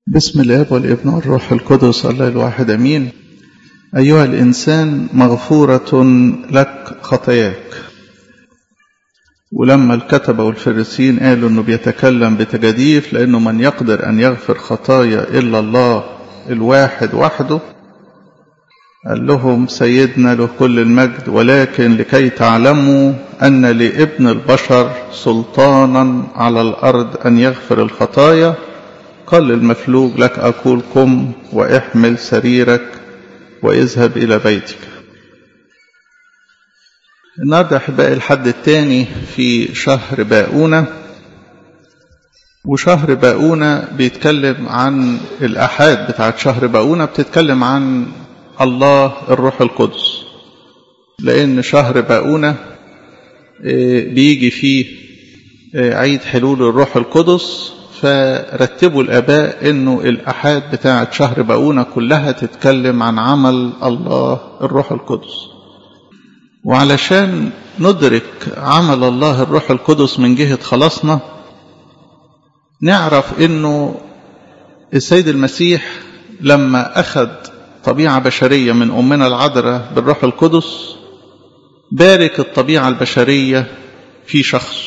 بسم الاب والابن والروح القدس الله الواحد امين ايها الانسان مغفوره لك خطاياك ولما الكتبه والفريسيين قالوا انه بيتكلم بتجاديف لانه من يقدر ان يغفر خطايا الا الله الواحد وحده قال لهم سيدنا له كل المجد ولكن لكي تعلموا ان لابن البشر سلطانا على الارض ان يغفر الخطايا قال للمفلوج لك أقول قم واحمل سريرك واذهب إلى بيتك النهاردة أحبائي الحد الثاني في شهر باؤونة وشهر باؤونة بيتكلم عن الأحاد بتاعت شهر باؤونة بتتكلم عن الله الروح القدس لأن شهر باؤونة بيجي فيه عيد حلول الروح القدس فرتبوا الآباء أنه الأحاد بتاعة شهر باؤونة كلها تتكلم عن عمل الله الروح القدس وعلشان ندرك عمل الله الروح القدس من جهة خلاصنا نعرف أنه السيد المسيح لما أخذ طبيعة بشرية من أمنا العذراء بالروح القدس بارك الطبيعة البشرية في شخص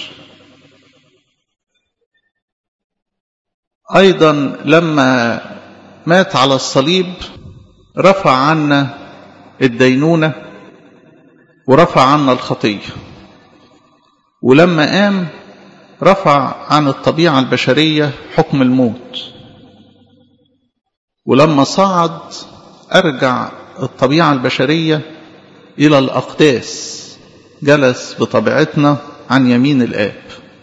أيضا لما مات على الصليب رفع عنا الدينونة ورفع عنا الخطية ولما قام رفع عن الطبيعة البشرية حكم الموت ولما صعد أرجع الطبيعة البشرية إلى الأقداس جلس بطبيعتنا عن يمين الآب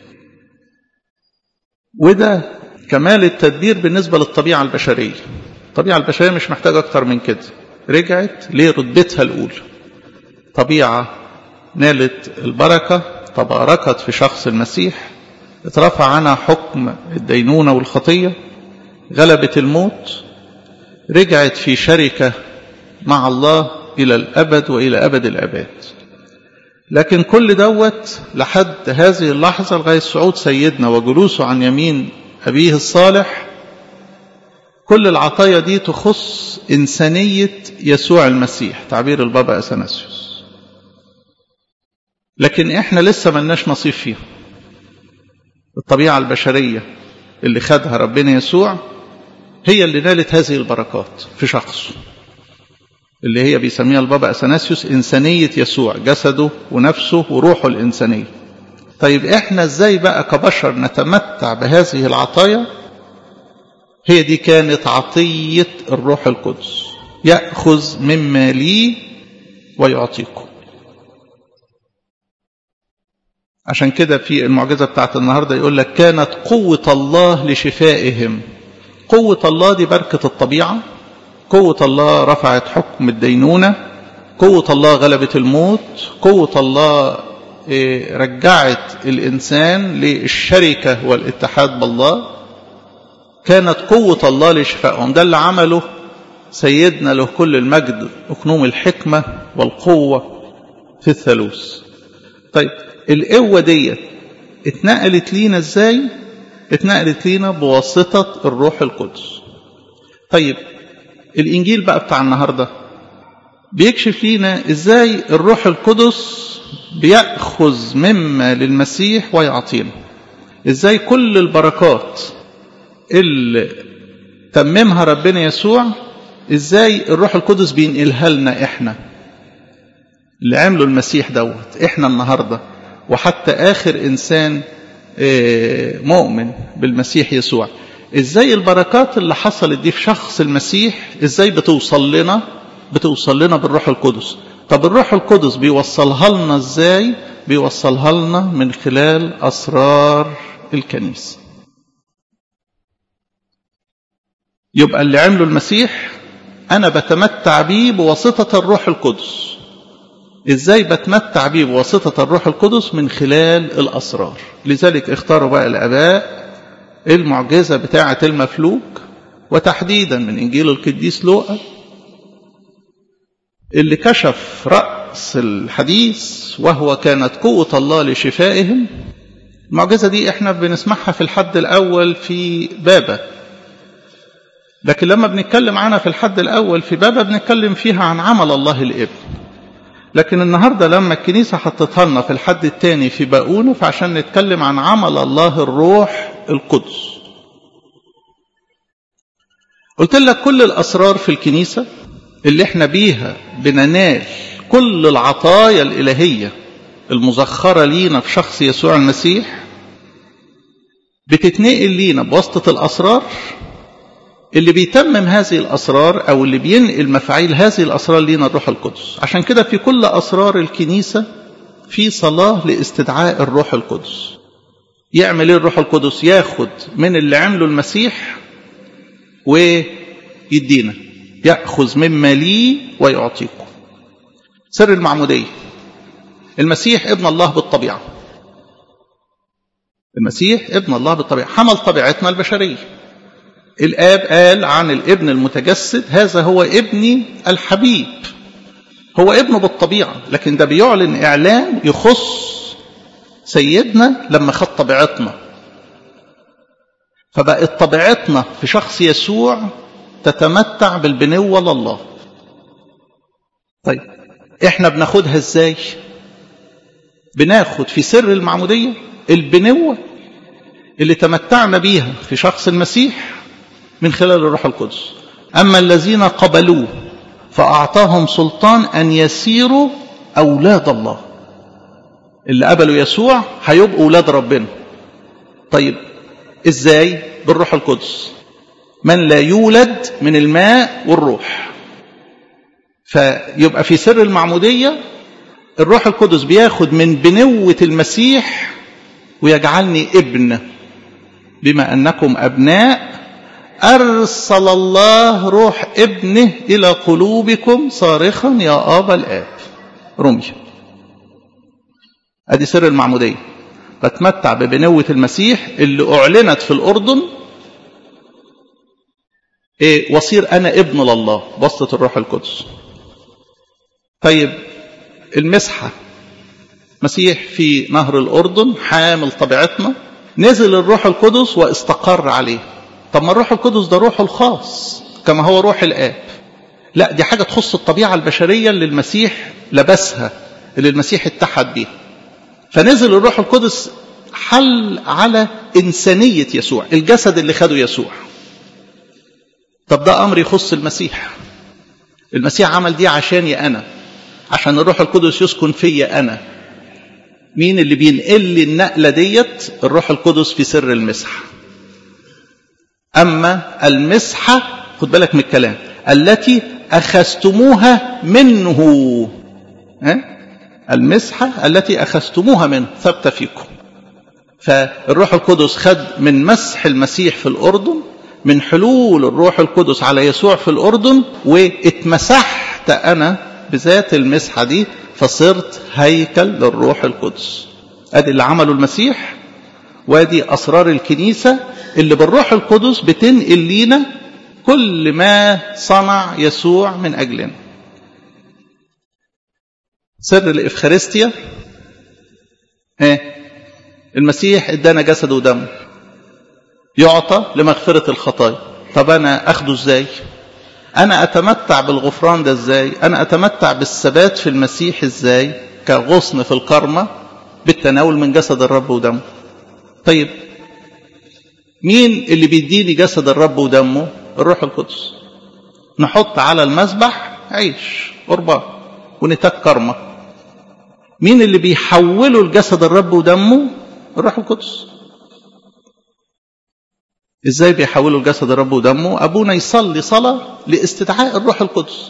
وده كمال التدبير بالنسبة للطبيعة البشرية الطبيعة البشرية مش محتاجة أكتر من كده رجعت لرتبتها الأولى طبيعة نالت البركة تباركت في شخص المسيح اترفع عنها حكم الدينونة والخطية غلبت الموت رجعت في شركة مع الله إلى الأبد وإلى أبد الأبد لكن كل دوت لحد هذه اللحظة لغاية صعود سيدنا وجلوسه عن يمين أبيه الصالح كل العطايا دي تخص إنسانية يسوع المسيح تعبير البابا أثناسيوس لكن إحنا لسه ملناش نصيب فيها الطبيعة البشرية اللي خدها ربنا يسوع هي اللي نالت هذه البركات في شخصه اللي هي بيسميها البابا أثناسيوس إنسانية يسوع جسده ونفسه وروحه الإنسانية طيب احنا ازاي بقى كبشر نتمتع بهذه العطايا هي دي كانت عطية الروح القدس يأخذ مما لي ويعطيكم عشان كده في المعجزة بتاعت النهاردة يقول لك كانت قوة الله لشفائهم قوة الله دي بركة الطبيعة قوة الله رفعت حكم الدينونة قوة الله غلبت الموت قوة الله رجعت الإنسان للشركة والاتحاد بالله كانت قوة الله لشفائهم ده اللي عمله سيدنا له كل المجد أكنوم الحكمة والقوة في الثالوث طيب القوة دي اتنقلت لينا ازاي اتنقلت لينا بواسطة الروح القدس طيب الإنجيل بقى بتاع النهاردة بيكشف لينا ازاي الروح القدس بيأخذ مما للمسيح ويعطينا ازاي كل البركات اللي تممها ربنا يسوع ازاي الروح القدس بينقلها لنا احنا اللي عمله المسيح دوت احنا النهاردة وحتى اخر انسان مؤمن بالمسيح يسوع ازاي البركات اللي حصلت دي في شخص المسيح ازاي بتوصل لنا بتوصل لنا بالروح القدس طب الروح القدس بيوصلها لنا ازاي بيوصلها لنا من خلال اسرار الكنيسه يبقى اللي عمله المسيح انا بتمتع بيه بواسطه الروح القدس ازاي بتمتع بيه بواسطه الروح القدس من خلال الاسرار لذلك اختاروا بقى الاباء المعجزه بتاعه المفلوج وتحديدا من انجيل القديس لوقا اللي كشف رأس الحديث وهو كانت قوة الله لشفائهم المعجزة دي احنا بنسمعها في الحد الأول في بابا لكن لما بنتكلم عنها في الحد الأول في بابا بنتكلم فيها عن عمل الله الابن لكن النهاردة لما الكنيسة حطتها لنا في الحد الثاني في باقونه فعشان نتكلم عن عمل الله الروح القدس قلت لك كل الأسرار في الكنيسة اللي احنا بيها بننال كل العطايا الإلهية المزخرة لينا في شخص يسوع المسيح بتتنقل لينا بواسطة الأسرار اللي بيتمم هذه الأسرار أو اللي بينقل مفاعيل هذه الأسرار لينا الروح القدس عشان كده في كل أسرار الكنيسة في صلاة لاستدعاء الروح القدس يعمل ايه الروح القدس ياخد من اللي عمله المسيح ويدينا يأخذ مما لي ويعطيكم سر المعمودية المسيح ابن الله بالطبيعة المسيح ابن الله بالطبيعة حمل طبيعتنا البشرية الآب قال عن الابن المتجسد هذا هو ابني الحبيب هو ابنه بالطبيعة لكن ده بيعلن إعلان يخص سيدنا لما خد طبيعتنا فبقت طبيعتنا في شخص يسوع تتمتع بالبنوة لله طيب احنا بناخدها ازاي بناخد في سر المعمودية البنوة اللي تمتعنا بيها في شخص المسيح من خلال الروح القدس أما الذين قبلوه فأعطاهم سلطان أن يسيروا أولاد الله اللي قبلوا يسوع هيبقوا أولاد ربنا طيب إزاي بالروح القدس من لا يولد من الماء والروح فيبقى في سر المعمودية الروح القدس بياخد من بنوة المسيح ويجعلني ابن بما أنكم أبناء أرسل الله روح ابنه إلى قلوبكم صارخا يا آبا الآب رمي أدي سر المعمودية بتمتع ببنوة المسيح اللي أعلنت في الأردن إيه وصير أنا ابن لله بسطة الروح القدس طيب المسحة مسيح في نهر الأردن حامل طبيعتنا نزل الروح القدس واستقر عليه طب ما الروح القدس ده روحه الخاص كما هو روح الآب لا دي حاجة تخص الطبيعة البشرية اللي المسيح لبسها اللي المسيح اتحد بيها فنزل الروح القدس حل على إنسانية يسوع الجسد اللي خده يسوع طب ده أمر يخص المسيح المسيح عمل دي عشاني أنا عشان الروح القدس يسكن فيا أنا مين اللي بينقل لي النقلة ديت الروح القدس في سر المسحة أما المسحة خد بالك من الكلام التي أخذتموها منه ها؟ المسحة التي أخذتموها منه ثبت فيكم فالروح القدس خد من مسح المسيح في الأردن من حلول الروح القدس على يسوع في الأردن واتمسحت أنا بذات المسحة دي فصرت هيكل للروح القدس ادي اللي عمله المسيح وادي اسرار الكنيسه اللي بالروح القدس بتنقل لينا كل ما صنع يسوع من اجلنا سر الافخارستيا ايه المسيح ادانا جسد ودم يعطى لمغفره الخطايا طب انا اخده ازاي أنا أتمتع بالغفران ده إزاي أنا أتمتع بالثبات في المسيح إزاي كغصن في الكرمة بالتناول من جسد الرب ودمه طيب مين اللي بيديني جسد الرب ودمه الروح القدس نحط على المذبح عيش قربان ونتاج كرمة مين اللي بيحوله لجسد الرب ودمه الروح القدس ازاي بيحولوا الجسد الرب ودمه ابونا يصلي صلاه لاستدعاء الروح القدس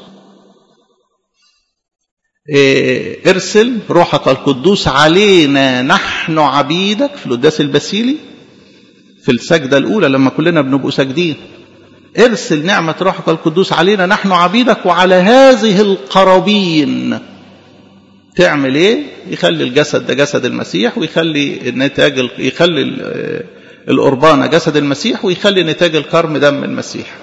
إيه ارسل روحك القدوس علينا نحن عبيدك في القداس البسيلي في السجدة الأولى لما كلنا بنبقوا ساجدين ارسل نعمة روحك القدوس علينا نحن عبيدك وعلى هذه القرابين تعمل ايه يخلي الجسد ده جسد المسيح ويخلي النتاج يخلي القربانة جسد المسيح ويخلي نتاج الكرم دم المسيح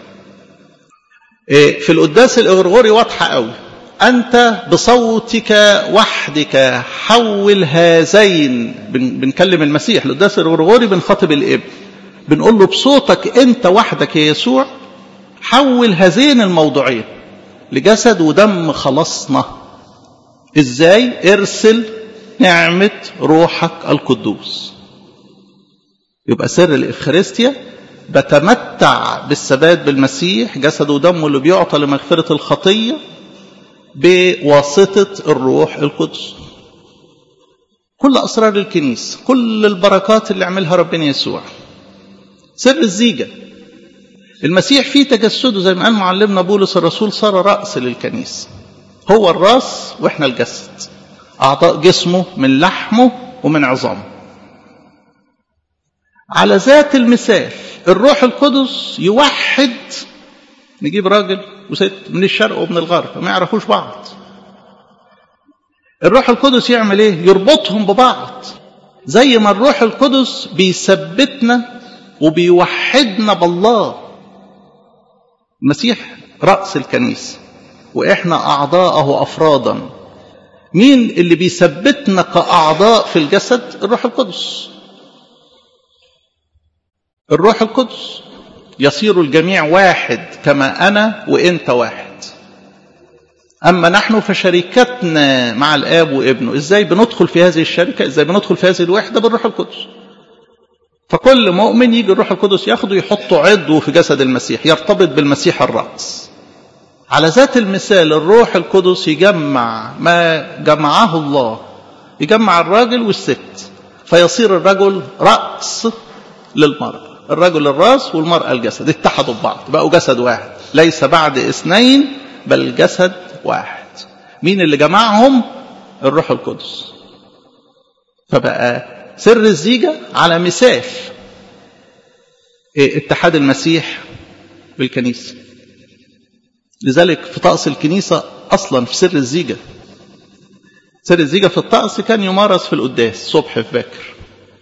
في القداس الإغرغوري واضحة قوي أنت بصوتك وحدك حول هذين بنكلم المسيح القداس الإغرغوري بنخاطب الإبن بنقول له بصوتك أنت وحدك يا يسوع حول هذين الموضوعين لجسد ودم خلصنا ازاي ارسل نعمة روحك القدوس يبقى سر الإفخارستيا بتمتع بالثبات بالمسيح جسد ودمه اللي بيعطى لمغفرة الخطية بواسطة الروح القدس كل أسرار الكنيسة كل البركات اللي عملها ربنا يسوع سر الزيجة المسيح في تجسده زي ما قال معلمنا بولس الرسول صار رأس للكنيسة هو الراس واحنا الجسد أعضاء جسمه من لحمه ومن عظامه على ذات المثال الروح القدس يوحد نجيب راجل وست من الشرق ومن الغرب ما يعرفوش بعض الروح القدس يعمل ايه يربطهم ببعض زي ما الروح القدس بيثبتنا وبيوحدنا بالله المسيح رأس الكنيسة وإحنا أعضاءه أفرادا مين اللي بيثبتنا كأعضاء في الجسد الروح القدس الروح القدس يصير الجميع واحد كما أنا وإنت واحد أما نحن فشركتنا مع الآب وابنه إزاي بندخل في هذه الشركة إزاي بندخل في هذه الوحدة بالروح القدس فكل مؤمن يجي الروح القدس ياخده يحطه عضو في جسد المسيح يرتبط بالمسيح الرأس على ذات المثال الروح القدس يجمع ما جمعه الله يجمع الراجل والست فيصير الرجل رأس للمرأة الرجل الراس والمرأة الجسد اتحدوا ببعض بقوا جسد واحد ليس بعد اثنين بل جسد واحد مين اللي جمعهم الروح القدس فبقى سر الزيجة على مثال اتحاد المسيح بالكنيسة لذلك في طقس الكنيسة أصلا في سر الزيجة سر الزيجة في الطقس كان يمارس في القداس صبح في باكر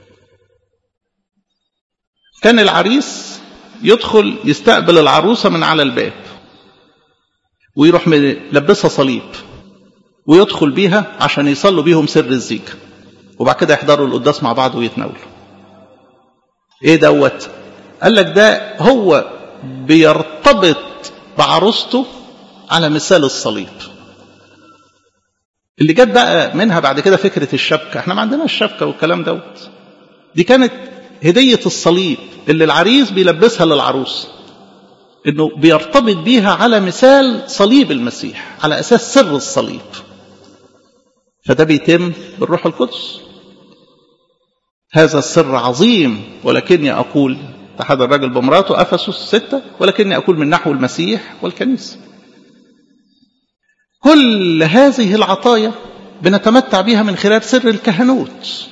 كان العريس يدخل يستقبل العروسة من على الباب ويروح لبسها صليب ويدخل بيها عشان يصلوا بيهم سر الزيجة وبعد كده يحضروا القداس مع بعض ويتناولوا ايه دوت قال لك ده هو بيرتبط بعروسته على مثال الصليب اللي جت بقى منها بعد كده فكرة الشبكة احنا ما عندناش الشبكة والكلام دوت دي كانت هدية الصليب اللي العريس بيلبسها للعروس انه بيرتبط بيها على مثال صليب المسيح على اساس سر الصليب فده بيتم بالروح القدس هذا السر عظيم ولكني اقول اتحاد الرجل بمراته افسس ستة ولكني اقول من نحو المسيح والكنيسه كل هذه العطايا بنتمتع بها من خلال سر الكهنوت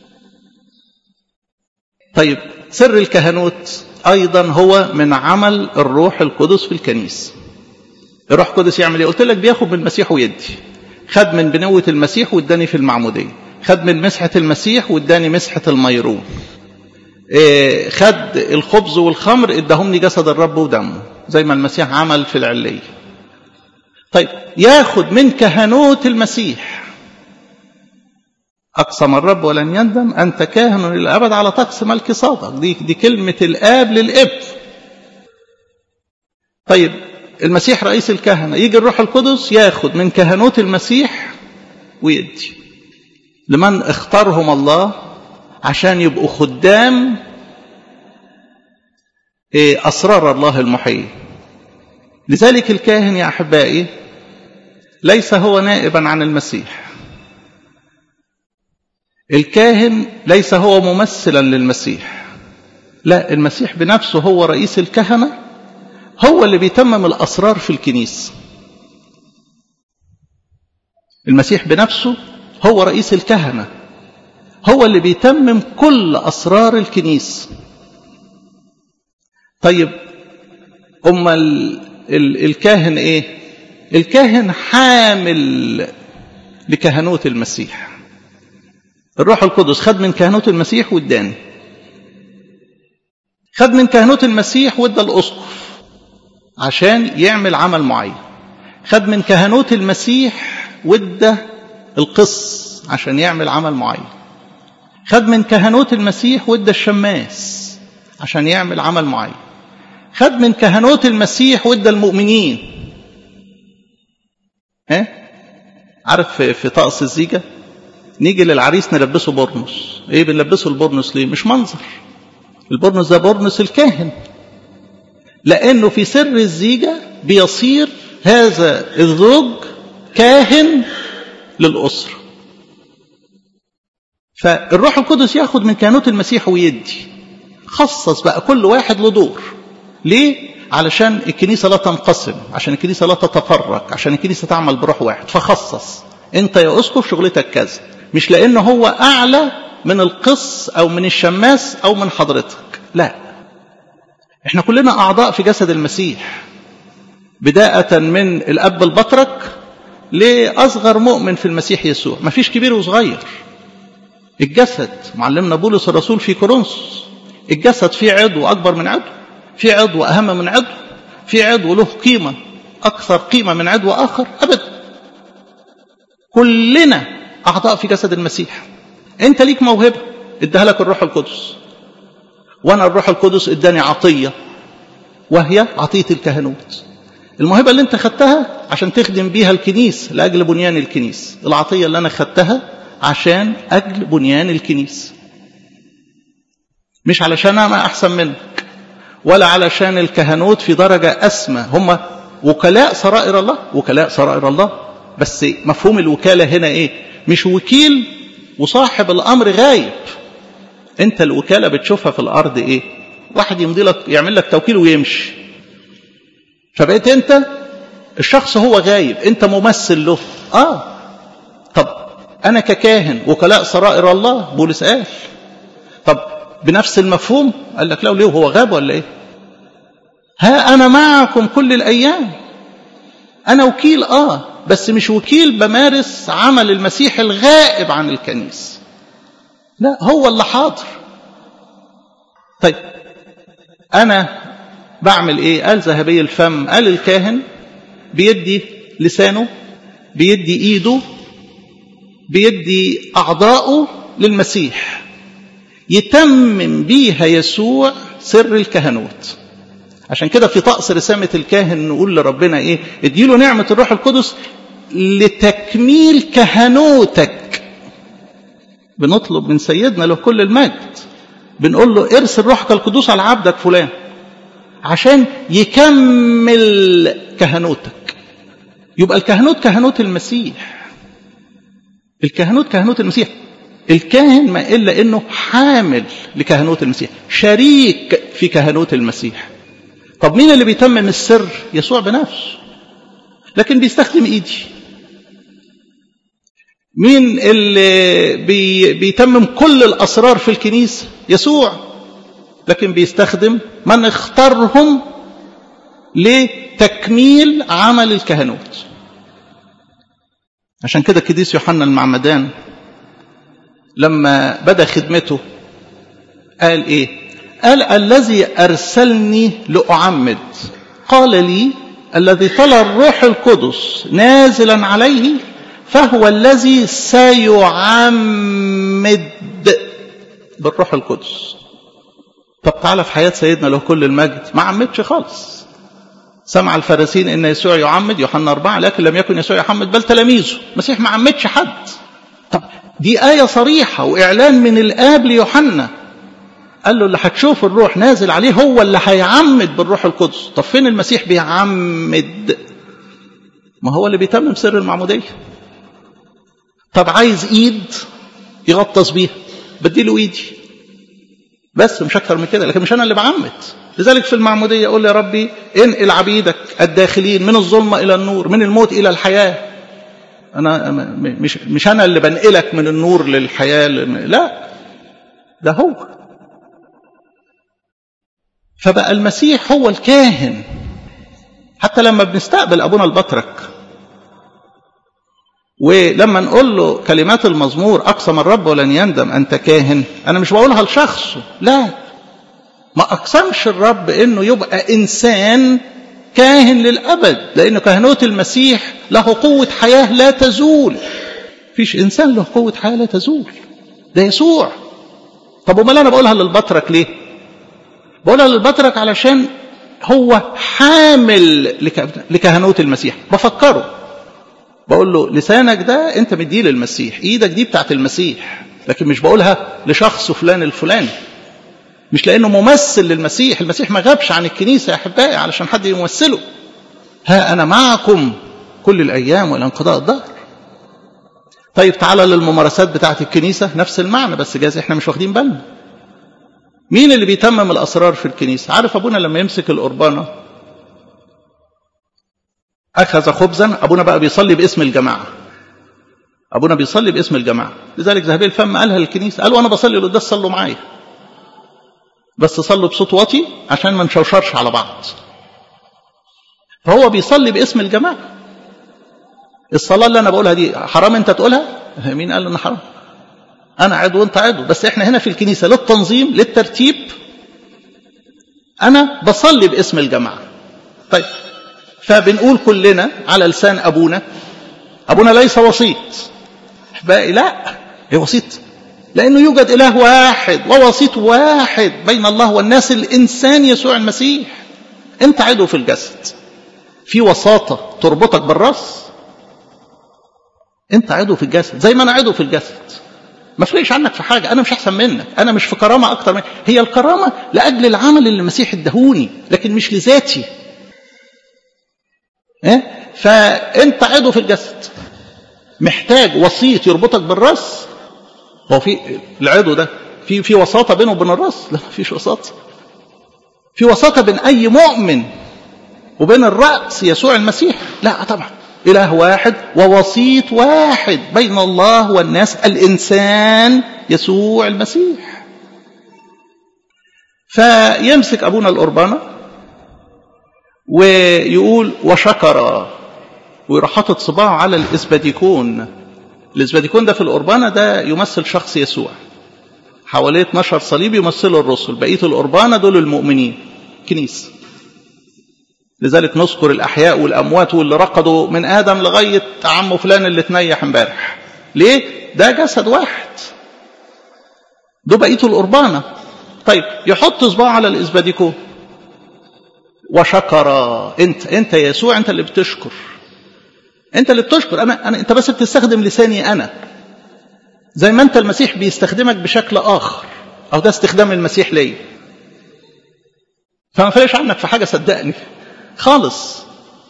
طيب سر الكهنوت ايضا هو من عمل الروح القدس في الكنيسه الروح القدس يعمل ايه قلت لك بياخد من المسيح ويدي خد من بنوة المسيح واداني في المعمودية خد من مسحة المسيح واداني مسحة الميرون إيه خد الخبز والخمر اداهم لي جسد الرب ودمه زي ما المسيح عمل في العلية طيب ياخد من كهنوت المسيح أقسم الرب ولن يندم أنت كاهن للأبد على طقس ملك صادق دي, دي كلمة الآب للابن طيب المسيح رئيس الكهنة يجي الروح القدس ياخد من كهنوت المسيح ويدي لمن اختارهم الله عشان يبقوا خدام أسرار الله المحيي لذلك الكاهن يا أحبائي ليس هو نائبا عن المسيح الكاهن ليس هو ممثلا للمسيح لا المسيح بنفسه هو رئيس الكهنة هو اللي بيتمم الأسرار في الكنيسة المسيح بنفسه هو رئيس الكهنة هو اللي بيتمم كل أسرار الكنيسة طيب أما الكاهن إيه الكاهن حامل لكهنوت المسيح الروح القدس خد من كهنوت المسيح واداني خد من كهنوت المسيح وادى الاسقف عشان يعمل عمل معين خد من كهنوت المسيح وادى القس عشان يعمل عمل معين خد من كهنوت المسيح وادى الشماس عشان يعمل عمل معين خد من كهنوت المسيح وادى المؤمنين ها عارف في طقس الزيجة نيجي للعريس نلبسه برنس ايه بنلبسه البرنس ليه مش منظر البرنس ده برنس الكاهن لانه في سر الزيجة بيصير هذا الزوج كاهن للأسرة فالروح القدس ياخد من كهنوت المسيح ويدي خصص بقى كل واحد له دور ليه علشان الكنيسة لا تنقسم عشان الكنيسة لا تتفرق عشان الكنيسة تعمل بروح واحد فخصص انت يا اسقف شغلتك كذا مش لانه هو اعلى من القس او من الشماس او من حضرتك لا احنا كلنا اعضاء في جسد المسيح بداية من الاب البطرك لاصغر مؤمن في المسيح يسوع مفيش كبير وصغير الجسد معلمنا بولس الرسول في كورنثوس الجسد فيه عضو اكبر من عضو في عضو أهم من عضو في عضو له قيمة أكثر قيمة من عضو آخر أبدا كلنا أعضاء في جسد المسيح أنت ليك موهبة اداها لك الروح القدس وأنا الروح القدس اداني عطية وهي عطية الكهنوت الموهبة اللي انت خدتها عشان تخدم بيها الكنيس لأجل بنيان الكنيس العطية اللي أنا خدتها عشان أجل بنيان الكنيس مش علشان أنا أحسن منك ولا علشان الكهنوت في درجة أسمى هم وكلاء سرائر الله وكلاء سرائر الله بس مفهوم الوكالة هنا إيه مش وكيل وصاحب الأمر غايب أنت الوكالة بتشوفها في الأرض إيه واحد يمضي لك يعمل لك توكيل ويمشي فبقيت أنت الشخص هو غايب أنت ممثل له آه طب أنا ككاهن وكلاء سرائر الله بولس قال طب بنفس المفهوم قال لك لا ليه هو غاب ولا ايه ها انا معكم كل الايام انا وكيل اه بس مش وكيل بمارس عمل المسيح الغائب عن الكنيسه لا هو اللي حاضر طيب انا بعمل ايه قال ذهبي الفم قال الكاهن بيدي لسانه بيدي ايده بيدي اعضائه للمسيح يتمم بيها يسوع سر الكهنوت عشان كده في طقس رسامة الكاهن نقول لربنا ايه اديله نعمة الروح القدس لتكميل كهنوتك بنطلب من سيدنا له كل المجد بنقول له ارسل روحك القدوس على عبدك فلان عشان يكمل كهنوتك يبقى الكهنوت كهنوت المسيح الكهنوت كهنوت المسيح الكاهن ما إلا أنه حامل لكهنوت المسيح شريك في كهنوت المسيح طب مين اللي بيتمم السر يسوع بنفسه لكن بيستخدم ايدي مين اللي بي بيتمم كل الاسرار في الكنيسه يسوع لكن بيستخدم من اختارهم لتكميل عمل الكهنوت عشان كده كديس يوحنا المعمدان لما بدا خدمته قال ايه قال الذي ارسلني لاعمد قال لي الذي طلع الروح القدس نازلا عليه فهو الذي سيعمد بالروح القدس طب تعالى في حياة سيدنا له كل المجد ما عمدش خالص سمع الفارسين ان يسوع يعمد يوحنا أربعة لكن لم يكن يسوع يعمد بل تلاميذه المسيح ما عمدش حد طب دي آية صريحة وإعلان من الآب ليوحنا قال له اللي هتشوف الروح نازل عليه هو اللي هيعمد بالروح القدس طب فين المسيح بيعمد ما هو اللي بيتمم سر المعمودية طب عايز ايد يغطس بيها بديله ايدي بس مش اكتر من كده لكن مش انا اللي بعمد لذلك في المعمودية يقول يا ربي انقل عبيدك الداخلين من الظلمة الى النور من الموت الى الحياة انا مش مش انا اللي بنقلك من النور للحياة لا ده هو فبقى المسيح هو الكاهن حتى لما بنستقبل ابونا البطرك ولما نقول له كلمات المزمور اقسم الرب ولن يندم انت كاهن انا مش بقولها لشخصه لا ما اقسمش الرب انه يبقى انسان كاهن للابد لان كهنوت المسيح له قوه حياه لا تزول فيش انسان له قوه حياه لا تزول ده يسوع طب امال انا بقولها للبطرك ليه بقولها للبطرك علشان هو حامل لكهنوت المسيح بفكره بقول له لسانك ده انت مديه للمسيح ايدك دي بتاعت المسيح لكن مش بقولها لشخص فلان الفلاني مش لانه ممثل للمسيح المسيح ما غابش عن الكنيسه يا احبائي علشان حد يمثله ها انا معكم كل الايام والى انقضاء الدهر طيب تعالى للممارسات بتاعت الكنيسه نفس المعنى بس جاز احنا مش واخدين بالنا مين اللي بيتمم الاسرار في الكنيسه عارف ابونا لما يمسك القربانه اخذ خبزا ابونا بقى بيصلي باسم الجماعه ابونا بيصلي باسم الجماعه لذلك ذهبي الفم قالها للكنيسه قال وانا بصلي القداس صلوا معايا بس صلوا بصوت واطي عشان ما نشوشرش على بعض فهو بيصلي باسم الجماعه الصلاه اللي انا بقولها دي حرام انت تقولها مين قال ان حرام انا عضو وانت عضو بس احنا هنا في الكنيسه للتنظيم للترتيب انا بصلي باسم الجماعه طيب فبنقول كلنا على لسان ابونا ابونا ليس وسيط احبائي لا هي وسيط لانه يوجد اله واحد ووسيط واحد بين الله والناس الانسان يسوع المسيح انت عضو في الجسد في وساطه تربطك بالراس انت عضو في الجسد زي ما انا عضو في الجسد ما فرقش عنك في حاجه انا مش احسن منك انا مش في كرامه اكتر منك هي الكرامه لاجل العمل اللي المسيح ادهوني لكن مش لذاتي إيه؟ فانت عضو في الجسد محتاج وسيط يربطك بالراس هو في العضو ده في في وساطه بينه وبين الراس لا ما فيش وساطه في وساطه بين اي مؤمن وبين الراس يسوع المسيح لا طبعا اله واحد ووسيط واحد بين الله والناس الانسان يسوع المسيح فيمسك ابونا القربانه ويقول وشكر ويروح حاطط صباعه على الاسباديكون الاسباديكون ده في القربانه ده يمثل شخص يسوع حواليه 12 صليب يمثلوا الرسل بقيه القربانه دول المؤمنين كنيسه لذلك نذكر الاحياء والاموات واللي رقدوا من ادم لغايه عمه فلان اللي تنيح امبارح ليه ده جسد واحد ده بقيه القربانه طيب يحط صباعه على الاسباديكون وشكر انت انت يا يسوع انت اللي بتشكر انت اللي بتشكر انا, أنا انت بس بتستخدم لساني انا زي ما انت المسيح بيستخدمك بشكل اخر او ده استخدام المسيح ليا فما فرقش عنك في حاجه صدقني خالص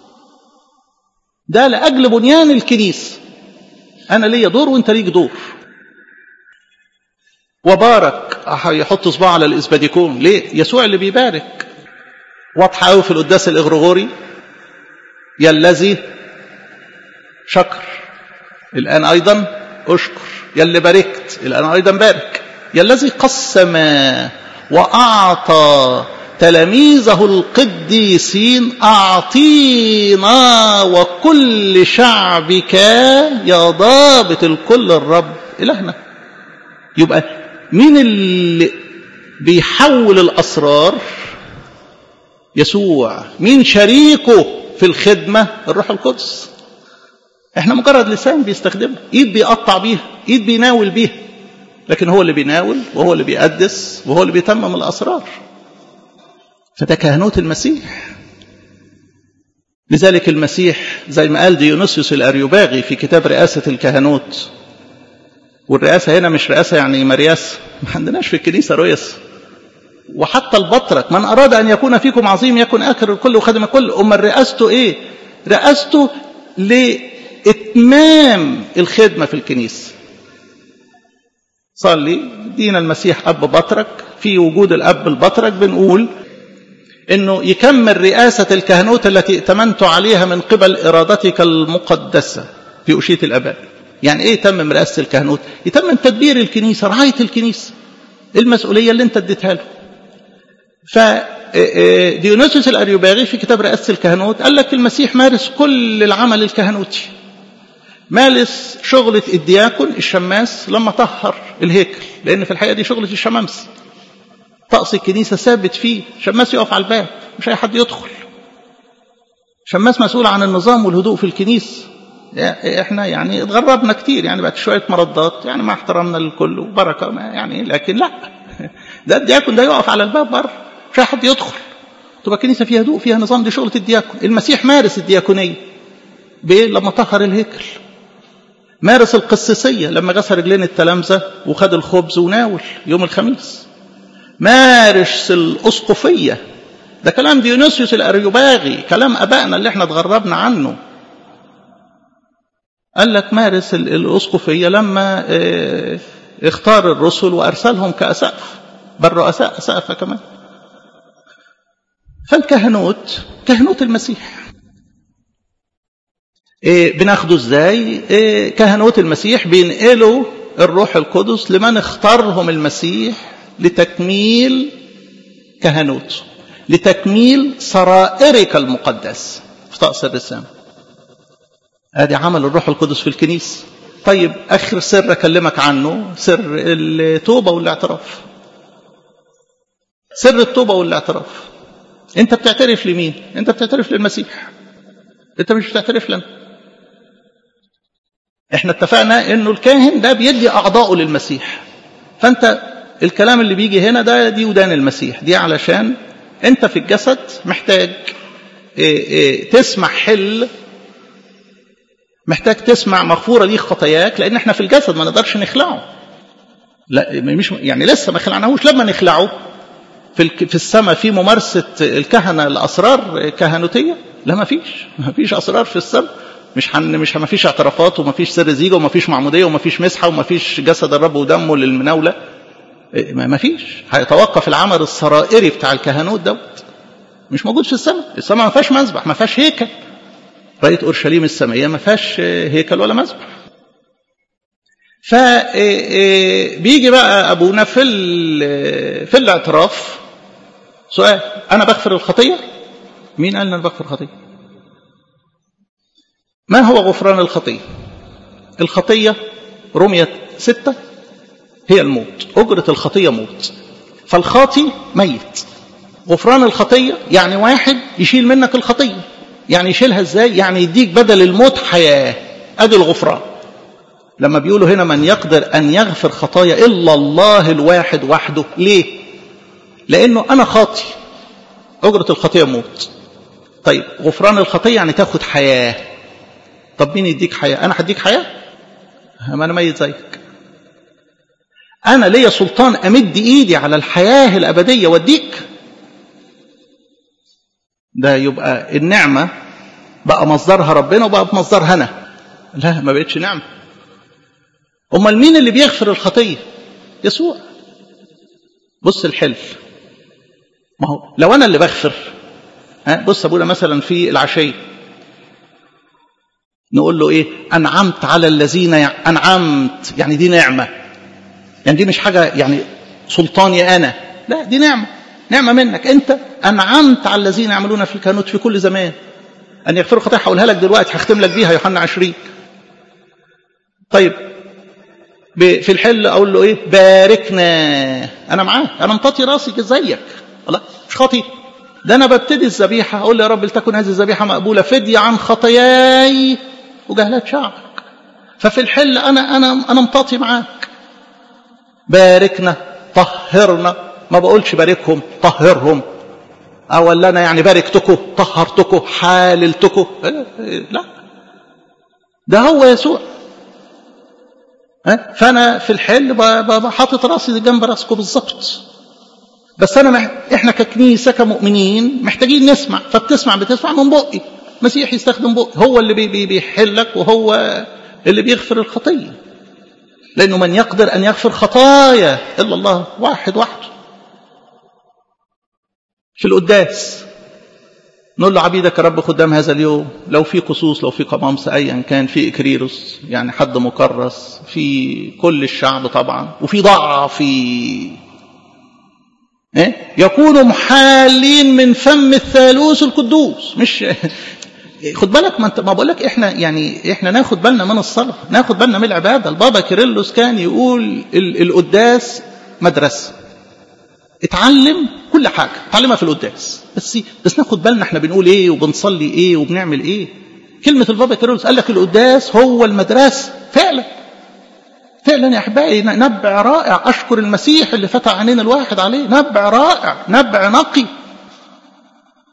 ده لاجل بنيان الكنيسه انا ليا دور وانت ليك دور وبارك يحط صباعه على الاسباديكون ليه يسوع اللي بيبارك واضحه قوي في القداس الاغريغوري يا الذي شكر الان ايضا اشكر يا اللي باركت الان ايضا بارك يا الذي قسم واعطى تلاميذه القديسين اعطينا وكل شعبك يا ضابط الكل الرب الهنا يبقى مين اللي بيحول الاسرار يسوع مين شريكه في الخدمه الروح القدس احنا مجرد لسان بيستخدمه ايد بيقطع بيها ايد بيناول بيها لكن هو اللي بيناول وهو اللي بيقدس وهو اللي بيتمم الاسرار فده كهنوت المسيح لذلك المسيح زي ما قال ديونيسيوس الاريوباغي في كتاب رئاسه الكهنوت والرئاسه هنا مش رئاسه يعني مرياس ما عندناش في الكنيسه رؤيس وحتى البطرك من اراد ان يكون فيكم عظيم يكن اخر الكل وخادم الكل امال رئاسته ايه رئاسته لاتمام الخدمه في الكنيسه صلي دينا المسيح اب بطرك في وجود الاب البطرك بنقول انه يكمل رئاسه الكهنوت التي ائتمنت عليها من قبل ارادتك المقدسه في اشيه الاباء يعني ايه يتمم رئاسه الكهنوت يتمم تدبير الكنيسه رعايه الكنيسه المسؤوليه اللي انت اديتها له ف ديونيسوس الاريوباغي في كتاب رئاسه الكهنوت قال لك المسيح مارس كل العمل الكهنوتي مارس شغلة الدياكون الشماس لما طهر الهيكل لأن في الحقيقة دي شغلة الشمامسة طقس الكنيسة ثابت فيه شماس يقف على الباب مش أي حد يدخل شماس مسؤول عن النظام والهدوء في الكنيسة احنا يعني اتغربنا كتير يعني بقت شوية مردات يعني مع احترامنا للكل وبركة يعني لكن لا ده الدياكون ده يقف على الباب بره مش أي حد يدخل تبقى كنيسة فيها هدوء فيها نظام دي شغلة الدياكون المسيح مارس الدياكونية بإيه لما طهر الهيكل مارس القسيسية لما غسل رجلين التلامذة وخد الخبز وناول يوم الخميس مارس الأسقفية ده كلام ديونيسيوس الأريوباغي كلام أبائنا اللي احنا اتغربنا عنه قال لك مارس الأسقفية لما اه اختار الرسل وأرسلهم كأسقف بل رؤساء أسقف كمان فالكهنوت كهنوت المسيح إيه بناخده ازاي إيه كهنوت المسيح بينقلوا الروح القدس لمن اختارهم المسيح لتكميل كهنوته لتكميل سرائرك المقدس في طقس الرسام ادي عمل الروح القدس في الكنيسه طيب اخر سر اكلمك عنه سر التوبه والاعتراف سر التوبه والاعتراف انت بتعترف لمين انت بتعترف للمسيح انت مش بتعترف لنا احنا اتفقنا انه الكاهن ده بيدي اعضائه للمسيح فانت الكلام اللي بيجي هنا ده دي ودان المسيح دي علشان انت في الجسد محتاج ايه ايه تسمع حل محتاج تسمع مغفوره ليك خطاياك لان احنا في الجسد ما نقدرش نخلعه لا مش يعني لسه ما خلعناهوش لما نخلعه في في السماء في ممارسه الكهنه الاسرار كهنوتيه لا ما فيش ما فيش اسرار في السماء مش حن مش ما فيش اعترافات وما فيش سر زيجه وما فيش معموديه وما فيش مسحه وما فيش جسد الرب ودمه للمناوله ما فيش هيتوقف العمل السرائري بتاع الكهنوت دوت مش موجود في السماء السماء ما فيهاش مسبح ما فيهاش هيكل رايه اورشليم السمائيه ما فيهاش هيكل ولا مسبح فبيجي بقى ابونا في في الاعتراف سؤال انا بغفر الخطيه مين قال انا بغفر الخطيه ما هو غفران الخطيه الخطيه رمية ستة هي الموت أجرة الخطية موت فالخاطي ميت غفران الخطية يعني واحد يشيل منك الخطية يعني يشيلها ازاي يعني يديك بدل الموت حياة ادي الغفران لما بيقولوا هنا من يقدر أن يغفر خطايا إلا الله الواحد وحده ليه لأنه أنا خاطي أجرة الخطية موت طيب غفران الخطية يعني تاخد حياة طب مين يديك حياة أنا هديك حياة ما أنا ميت زيك أنا ليا سلطان أمد إيدي على الحياة الأبدية وأديك ده يبقى النعمة بقى مصدرها ربنا وبقى مصدرها أنا لا ما بقتش نعمة أمال مين اللي بيغفر الخطية يسوع بص الحلف ما هو لو أنا اللي بغفر ها بص أبونا مثلا في العشية نقول له إيه أنعمت على الذين أنعمت يعني دي نعمة يعني دي مش حاجة يعني سلطاني أنا لا دي نعمة نعمة منك أنت أنعمت على الذين يعملون في الكهنوت في كل زمان أن يغفروا خطايا هقولها لك دلوقتي هختم لك بيها يوحنا 20 طيب في الحل أقول له إيه باركنا أنا معاك أنا مطاطي راسي زيك الله مش خاطي ده أنا ببتدي الذبيحة أقول له يا رب لتكن هذه الذبيحة مقبولة فدية عن خطاياي وجهلات شعبك ففي الحل أنا أنا أنا مطاطي معاك باركنا طهرنا ما بقولش باركهم طهرهم أو ولا أنا يعني باركتكم طهرتكم حاللتكم لا ده هو يسوع فأنا في الحل حاطط راسي جنب راسكم بالظبط بس أنا مح... إحنا ككنيسة كمؤمنين محتاجين نسمع فبتسمع بتسمع من بقي مسيح يستخدم بقي هو اللي بي... بيحلك وهو اللي بيغفر الخطيه لأنه من يقدر أن يغفر خطايا إلا الله واحد وحده في القداس نقول له عبيدك يا رب خدام هذا اليوم لو في قصوص لو في قمامسة أيا كان في إكريروس يعني حد مكرس في كل الشعب طبعا وفي ضعف إيه؟ يكونوا محالين من فم الثالوث القدوس مش خد بالك ما انت ما بقول لك احنا يعني احنا ناخد بالنا من الصلاه ناخد بالنا من العباده البابا كيرلس كان يقول القداس مدرسه اتعلم كل حاجه اتعلمها في القداس بس بس ناخد بالنا احنا بنقول ايه وبنصلي ايه وبنعمل ايه كلمه البابا كيرلس قال لك القداس هو المدرسه فعلا فعلا يا احبائي نبع رائع اشكر المسيح اللي فتح عينين الواحد عليه نبع رائع نبع نقي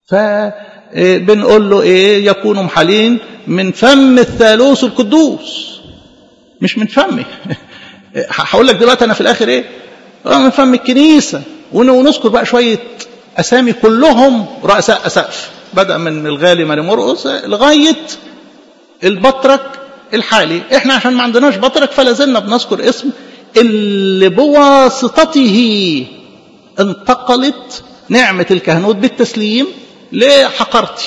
فبنقول له ايه يكونوا محالين من فم الثالوث القدوس مش من فمي هقول لك دلوقتي انا في الاخر ايه من فم الكنيسه ونذكر بقى شويه اسامي كلهم رؤساء اسقف بدا من الغالي ماري مرقس لغايه البطرك الحالي احنا عشان ما عندناش بطرك فلا زلنا بنذكر اسم اللي بواسطته انتقلت نعمة الكهنوت بالتسليم لحقرتي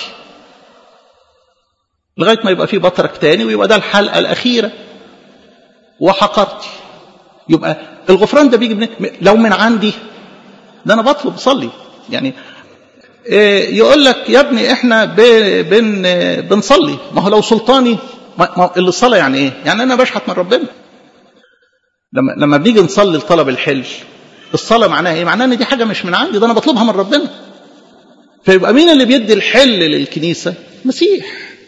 لغاية ما يبقى في بطرك تاني ويبقى ده الحلقة الأخيرة وحقرتي يبقى الغفران ده بيجي من لو من عندي ده أنا بطلب صلي يعني يقول لك يا ابني احنا بن بنصلي ما هو لو سلطاني ما اللي الصلاه يعني ايه؟ يعني انا بشحت من ربنا. لما لما بنيجي نصلي لطلب الحل الصلاه معناها ايه؟ معناها ان دي حاجه مش من عندي ده انا بطلبها من ربنا. فيبقى مين اللي بيدي الحل للكنيسه؟ مسيح.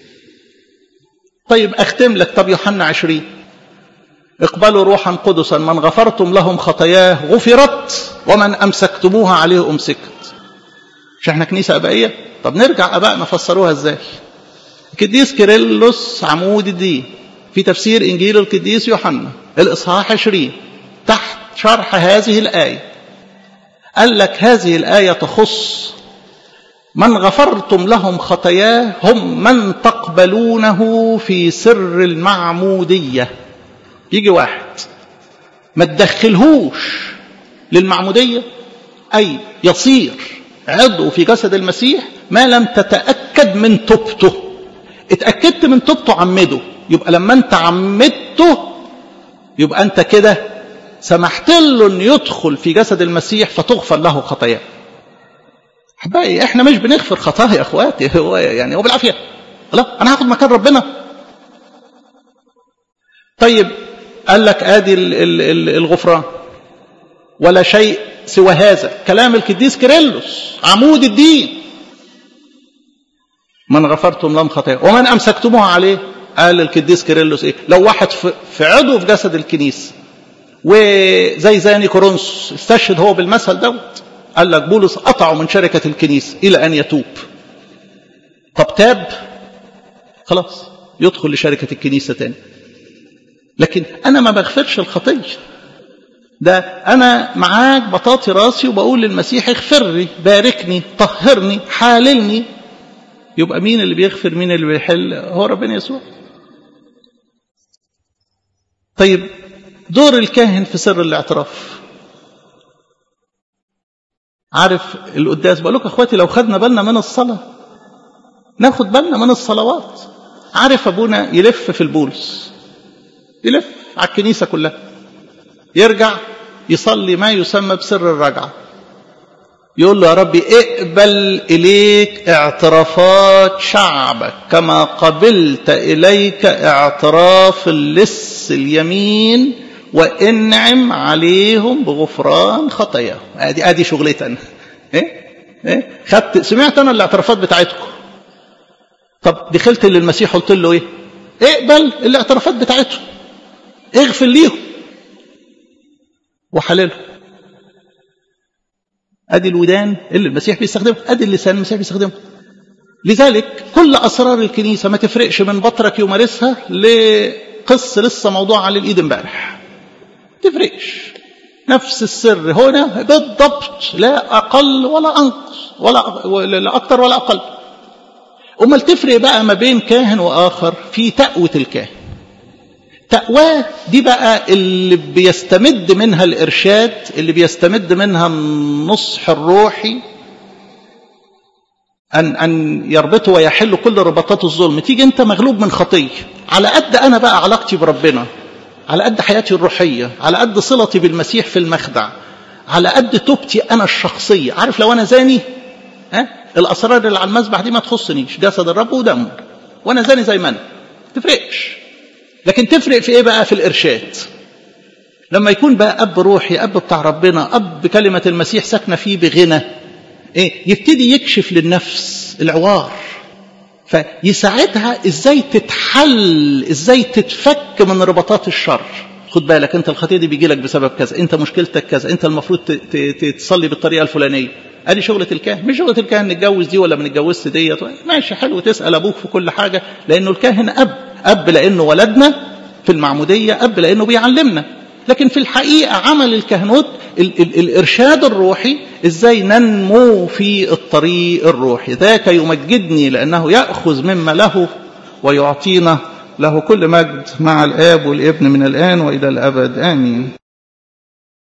طيب اختم لك طب يوحنا 20 اقبلوا روحا قدسا من غفرتم لهم خطاياه غفرت ومن امسكتموها عليه امسكت. مش احنا كنيسه ابائيه؟ طب نرجع ابائنا فسروها ازاي؟ القديس كيرلس عمود الدين في تفسير انجيل القديس يوحنا الاصحاح 20 تحت شرح هذه الايه قال لك هذه الايه تخص من غفرتم لهم خطاياه هم من تقبلونه في سر المعموديه يجي واحد ما تدخلهوش للمعموديه اي يصير عضو في جسد المسيح ما لم تتاكد من توبته اتأكدت من توبته عمده يبقى لما انت عمدته يبقى انت كده سمحت له انه يدخل في جسد المسيح فتغفر له خطاياه احبائي احنا مش بنغفر خطايا يا اخواتي هو يعني هو بالعافيه لا انا هاخد مكان ربنا طيب قال لك ادي الغفران ولا شيء سوى هذا كلام القديس كيرلس عمود الدين من غفرتم لهم خطايا ومن امسكتموها عليه قال القديس كيرلس ايه لو واحد في عضو في جسد الكنيسه وزي زاني كورنثوس استشهد هو بالمثل دوت قال لك بولس قطعه من شركه الكنيسه الى ان يتوب طب تاب خلاص يدخل لشركه الكنيسه تاني لكن انا ما بغفرش الخطيه ده انا معاك بطاطي راسي وبقول للمسيح اغفر لي باركني طهرني حاللني يبقى مين اللي بيغفر مين اللي بيحل هو ربنا يسوع طيب دور الكاهن في سر الاعتراف عارف القداس بقول لكم اخواتي لو خدنا بالنا من الصلاه ناخد بالنا من الصلوات عارف ابونا يلف في البولس يلف على الكنيسه كلها يرجع يصلي ما يسمى بسر الرجعه يقول له يا ربي اقبل إليك اعترافات شعبك كما قبلت إليك اعتراف اللص اليمين وانعم عليهم بغفران خطاياهم ادي ادي شغلتي انا ايه ايه خدت سمعت انا الاعترافات بتاعتكم طب دخلت للمسيح قلت له ايه اقبل الاعترافات بتاعتهم اغفر ليهم وحللهم ادي الودان اللي المسيح بيستخدمها ادي اللسان المسيح بيستخدمه لذلك كل اسرار الكنيسه ما تفرقش من بطرك يمارسها لقص لسه موضوع على الايد امبارح تفرقش نفس السر هنا بالضبط لا اقل ولا انقص ولا لا اكثر ولا اقل امال تفرق بقى ما بين كاهن واخر في تقوه الكاهن تقواه دي بقى اللي بيستمد منها الإرشاد اللي بيستمد منها النصح الروحي أن, أن يربطه ويحل كل رباطات الظلم تيجي أنت مغلوب من خطية على قد أنا بقى علاقتي بربنا على قد حياتي الروحية على قد صلتي بالمسيح في المخدع على قد توبتي أنا الشخصية عارف لو أنا زاني ها الأسرار اللي على المذبح دي ما تخصنيش جسد الرب ودمه وأنا زاني زي ما أنا تفرقش لكن تفرق في ايه بقى في الارشاد لما يكون بقى اب روحي اب بتاع ربنا اب كلمه المسيح ساكنه فيه بغنى ايه يبتدي يكشف للنفس العوار فيساعدها ازاي تتحل ازاي تتفك من رباطات الشر خد بالك انت الخطيه دي بيجي لك بسبب كذا انت مشكلتك كذا انت المفروض تصلي بالطريقه الفلانيه ادي شغله الكاهن مش شغله الكاهن نتجوز دي ولا ما نتجوزش ديت ماشي حلو تسال ابوك في كل حاجه لانه الكاهن اب اب لانه ولدنا في المعموديه اب لانه بيعلمنا لكن في الحقيقه عمل الكهنوت ال ال الارشاد الروحي ازاي ننمو في الطريق الروحي ذاك يمجدني لانه ياخذ مما له ويعطينا له كل مجد مع الاب والابن من الان والى الابد امين